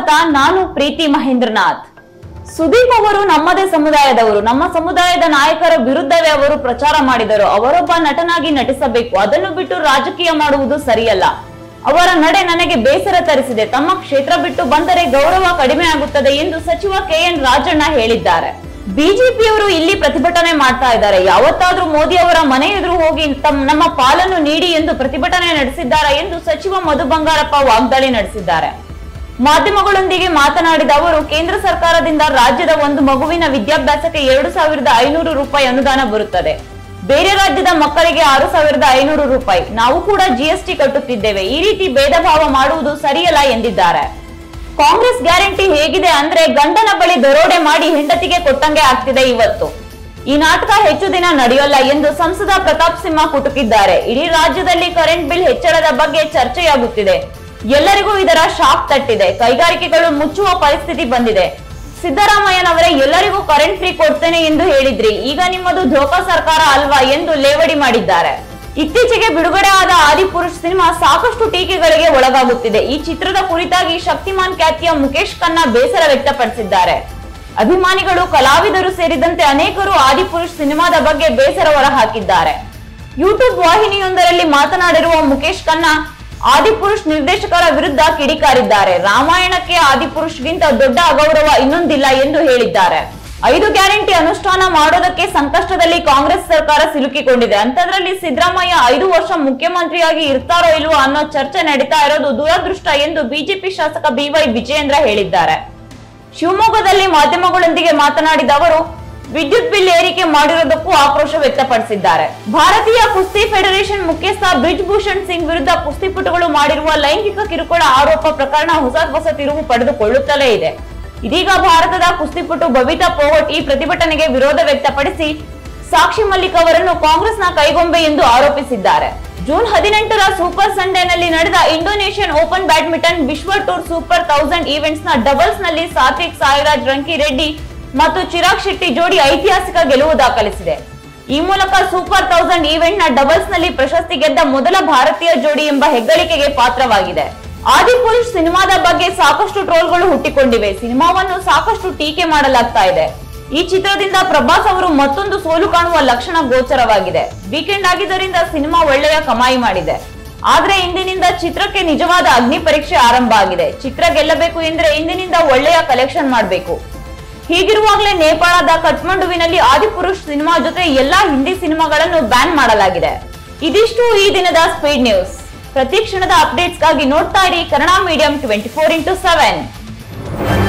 ಸ್ವಾಗತ ನಾನು ಪ್ರೀತಿ ಮಹೇಂದ್ರನಾಥ್ ಸುದೀಪ್ ಅವರು ನಮ್ಮದೇ ಸಮುದಾಯದವರು ನಮ್ಮ ಸಮುದಾಯದ ನಾಯಕರ ವಿರುದ್ಧವೇ ಅವರು ಪ್ರಚಾರ ಮಾಡಿದರು ಅವರೊಬ್ಬ ನಟನಾಗಿ ನಟಿಸಬೇಕು ಅದನ್ನು ಬಿಟ್ಟು ರಾಜಕೀಯ ಮಾಡುವುದು ಸರಿಯಲ್ಲ ಅವರ ನಡೆ ನನಗೆ ಬೇಸರ ತರಿಸಿದೆ ತಮ್ಮ ಕ್ಷೇತ್ರ ಬಿಟ್ಟು ಬಂದರೆ ಗೌರವ ಕಡಿಮೆ ಆಗುತ್ತದೆ ಎಂದು ಸಚಿವ ಕೆಎನ್ ರಾಜಣ್ಣ ಹೇಳಿದ್ದಾರೆ ಬಿಜೆಪಿಯವರು ಇಲ್ಲಿ ಪ್ರತಿಭಟನೆ ಮಾಡ್ತಾ ಇದ್ದಾರೆ ಯಾವತ್ತಾದ್ರೂ ಮೋದಿ ಅವರ ಮನೆ ಎದುರು ಹೋಗಿ ತಮ್ಮ ನಮ್ಮ ಪಾಲನ್ನು ನೀಡಿ ಎಂದು ಪ್ರತಿಭಟನೆ ನಡೆಸಿದ್ದಾರಾ ಎಂದು ಸಚಿವ ಮಧು ಬಂಗಾರಪ್ಪ ವಾಗ್ದಾಳಿ ನಡೆಸಿದ್ದಾರೆ ಮಾಧ್ಯಮಗಳೊಂದಿಗೆ ಮಾತನಾಡಿದ ಅವರು ಕೇಂದ್ರ ಸರ್ಕಾರದಿಂದ ರಾಜ್ಯದ ಒಂದು ಮಗುವಿನ ವಿದ್ಯಾಭ್ಯಾಸಕ್ಕೆ ಎರಡು ಸಾವಿರದ ಐನೂರು ರೂಪಾಯಿ ಅನುದಾನ ಬರುತ್ತದೆ ಬೇರೆ ರಾಜ್ಯದ ಮಕ್ಕಳಿಗೆ ಆರು ಸಾವಿರದ ಐನೂರು ರೂಪಾಯಿ ನಾವು ಕೂಡ ಜಿಎಸ್ಟಿ ಕಟ್ಟುತ್ತಿದ್ದೇವೆ ಈ ರೀತಿ ಭೇದ ಭಾವ ಮಾಡುವುದು ಸರಿಯಲ್ಲ ಎಂದಿದ್ದಾರೆ ಕಾಂಗ್ರೆಸ್ ಗ್ಯಾರಂಟಿ ಹೇಗಿದೆ ಅಂದ್ರೆ ಗಂಡನ ಬಳಿ ದರೋಡೆ ಮಾಡಿ ಹೆಂಡತಿಗೆ ಕೊಟ್ಟಂಗೆ ಆಗ್ತಿದೆ ಇವತ್ತು ಈ ನಾಟಕ ಹೆಚ್ಚು ದಿನ ನಡೆಯೋಲ್ಲ ಎಂದು ಸಂಸದ ಪ್ರತಾಪ್ ಸಿಂಹ ಕುಟುಕಿದ್ದಾರೆ ಇಡೀ ರಾಜ್ಯದಲ್ಲಿ ಕರೆಂಟ್ ಬಿಲ್ ಹೆಚ್ಚಳದ ಬಗ್ಗೆ ಚರ್ಚೆಯಾಗುತ್ತಿದೆ ಎಲ್ಲರಿಗೂ ಇದರ ಶಾಕ್ ತಟ್ಟಿದೆ ಕೈಗಾರಿಕೆಗಳು ಮುಚ್ಚುವ ಪರಿಸ್ಥಿತಿ ಬಂದಿದೆ ಸಿದ್ದರಾಮಯ್ಯನವರೇ ಎಲ್ಲರಿಗೂ ಕರೆಂಟ್ ಫ್ರೀ ಕೊಡ್ತೇನೆ ಎಂದು ಹೇಳಿದ್ರಿ ಈಗ ನಿಮ್ಮದು ಧೋಕಾ ಸರ್ಕಾರ ಅಲ್ವಾ ಎಂದು ಲೇವಡಿ ಮಾಡಿದ್ದಾರೆ ಇತ್ತೀಚೆಗೆ ಬಿಡುಗಡೆ ಆದ ಆದಿಪುರುಷ್ ಸಿನಿಮಾ ಸಾಕಷ್ಟು ಟೀಕೆಗಳಿಗೆ ಒಳಗಾಗುತ್ತಿದೆ ಈ ಚಿತ್ರದ ಕುರಿತಾಗಿ ಶಕ್ತಿಮಾನ್ ಖ್ಯಾತಿಯ ಮುಖೇಶ್ ಖನ್ನಾ ಬೇಸರ ವ್ಯಕ್ತಪಡಿಸಿದ್ದಾರೆ ಅಭಿಮಾನಿಗಳು ಕಲಾವಿದರು ಸೇರಿದಂತೆ ಅನೇಕರು ಆದಿಪುರುಷ್ ಸಿನಿಮಾದ ಬಗ್ಗೆ ಬೇಸರ ಹೊರಹಾಕಿದ್ದಾರೆ ಯೂಟ್ಯೂಬ್ ವಾಹಿನಿಯೊಂದರಲ್ಲಿ ಮಾತನಾಡಿರುವ ಮುಖೇಶ್ ಖನ್ನಾ ಆದಿಪುರುಷ್ ನಿರ್ದೇಶಕರ ವಿರುದ್ಧ ಕಿಡಿಕಾರಿದ್ದಾರೆ ರಾಮಾಯಣಕ್ಕೆ ಆದಿಪುರುಷ್ಗಿಂತ ದೊಡ್ಡ ಅಗೌರವ ಇನ್ನೊಂದಿಲ್ಲ ಎಂದು ಹೇಳಿದ್ದಾರೆ ಐದು ಗ್ಯಾರಂಟಿ ಅನುಷ್ಠಾನ ಮಾಡೋದಕ್ಕೆ ಸಂಕಷ್ಟದಲ್ಲಿ ಕಾಂಗ್ರೆಸ್ ಸರ್ಕಾರ ಸಿಲುಕಿಕೊಂಡಿದೆ ಅಂತದ್ರಲ್ಲಿ ಸಿದ್ದರಾಮಯ್ಯ ಐದು ವರ್ಷ ಮುಖ್ಯಮಂತ್ರಿಯಾಗಿ ಇರ್ತಾರೋ ಇಲ್ವೋ ಅನ್ನೋ ಚರ್ಚೆ ನಡೀತಾ ಇರೋದು ದುರದೃಷ್ಟ ಎಂದು ಬಿಜೆಪಿ ಶಾಸಕ ಬಿವೈ ವಿಜಯೇಂದ್ರ ಹೇಳಿದ್ದಾರೆ ಶಿವಮೊಗ್ಗದಲ್ಲಿ ಮಾಧ್ಯಮಗಳೊಂದಿಗೆ ಮಾತನಾಡಿದ ಅವರು ವಿದ್ಯುತ್ ಬಿಲ್ ಏರಿಕೆ ಮಾಡಿರೋದಕ್ಕೂ ಆಕ್ರೋಶ ವ್ಯಕ್ತಪಡಿಸಿದ್ದಾರೆ ಭಾರತೀಯ ಕುಸ್ತಿ ಫೆಡರೇಷನ್ ಮುಖ್ಯಸ್ಥ ಬ್ರಿಜ್ ಭೂಷಣ್ ಸಿಂಗ್ ವಿರುದ್ಧ ಕುಸ್ತಿಪಟುಗಳು ಮಾಡಿರುವ ಲೈಂಗಿಕ ಕಿರುಕುಳ ಆರೋಪ ಪ್ರಕರಣ ಹೊಸ ಹೊಸ ತಿರುವು ಪಡೆದುಕೊಳ್ಳುತ್ತಲೇ ಇದೆ ಇದೀಗ ಭಾರತದ ಕುಸ್ತಿಪಟು ಬಬಿತಾ ಪೋಗಟ್ ಈ ಪ್ರತಿಭಟನೆಗೆ ವಿರೋಧ ವ್ಯಕ್ತಪಡಿಸಿ ಸಾಕ್ಷಿ ಮಲ್ಲಿಕ್ ಅವರನ್ನು ಕಾಂಗ್ರೆಸ್ನ ಕೈಗೊಂಬೆ ಎಂದು ಆರೋಪಿಸಿದ್ದಾರೆ ಜೂನ್ ಹದಿನೆಂಟರ ಸೂಪರ್ ಸಂಡೇನಲ್ಲಿ ನಡೆದ ಇಂಡೋನೇಷಿಯನ್ ಓಪನ್ ಬ್ಯಾಡ್ಮಿಂಟನ್ ವಿಶ್ವ ಟೂರ್ ಸೂಪರ್ ತೌಸಂಡ್ ಈವೆಂಟ್ಸ್ ನ ಡಬಲ್ಸ್ ನಲ್ಲಿ ಸಾತ್ವಿಕ್ ಸಾಯಿರಾಜ್ ರಂಕಿ ರೆಡ್ಡಿ ಮತ್ತು ಚಿರಾಗ್ ಶೆಟ್ಟಿ ಜೋಡಿ ಐತಿಹಾಸಿಕ ಗೆಲುವು ದಾಖಲಿಸಿದೆ ಈ ಮೂಲಕ ಸೂಪರ್ ತೌಸಂಡ್ ಈವೆಂಟ್ ನ ಡಬಲ್ಸ್ ನಲ್ಲಿ ಪ್ರಶಸ್ತಿ ಗೆದ್ದ ಮೊದಲ ಭಾರತೀಯ ಜೋಡಿ ಎಂಬ ಹೆಗ್ಗಳಿಕೆಗೆ ಪಾತ್ರವಾಗಿದೆ ಆದಿಪುರುಷ್ ಸಿನಿಮಾದ ಬಗ್ಗೆ ಸಾಕಷ್ಟು ಟ್ರೋಲ್ಗಳು ಹುಟ್ಟಿಕೊಂಡಿವೆ ಸಿನಿಮಾವನ್ನು ಸಾಕಷ್ಟು ಟೀಕೆ ಮಾಡಲಾಗ್ತಾ ಇದೆ ಈ ಚಿತ್ರದಿಂದ ಪ್ರಭಾಸ್ ಅವರು ಮತ್ತೊಂದು ಸೋಲು ಕಾಣುವ ಲಕ್ಷಣ ಗೋಚರವಾಗಿದೆ ವೀಕೆಂಡ್ ಆಗಿದ್ದರಿಂದ ಸಿನಿಮಾ ಒಳ್ಳೆಯ ಕಮಾಯಿ ಮಾಡಿದೆ ಆದ್ರೆ ಇಂದಿನಿಂದ ಚಿತ್ರಕ್ಕೆ ನಿಜವಾದ ಅಗ್ನಿ ಪರೀಕ್ಷೆ ಆರಂಭ ಆಗಿದೆ ಚಿತ್ರ ಗೆಲ್ಲಬೇಕು ಎಂದ್ರೆ ಇಂದಿನಿಂದ ಒಳ್ಳೆಯ ಕಲೆಕ್ಷನ್ ಮಾಡಬೇಕು ಹೀಗಿರುವಾಗಲೇ ನೇಪಾಳದ ಕಠ್ಮಂಡುವಿನಲ್ಲಿ ಆದಿಪುರುಷ್ ಸಿನಿಮಾ ಜೊತೆ ಎಲ್ಲಾ ಹಿಂದಿ ಸಿನಿಮಾಗಳನ್ನು ಬ್ಯಾನ್ ಮಾಡಲಾಗಿದೆ ಇದಿಷ್ಟು ಈ ದಿನದ ಸ್ಪೀಡ್ ನ್ಯೂಸ್ ಪ್ರತಿ ಕ್ಷಣದ ಅಪ್ಡೇಟ್ಸ್ಗಾಗಿ ನೋಡ್ತಾ ಇರಿ Kannada medium twenty four into seven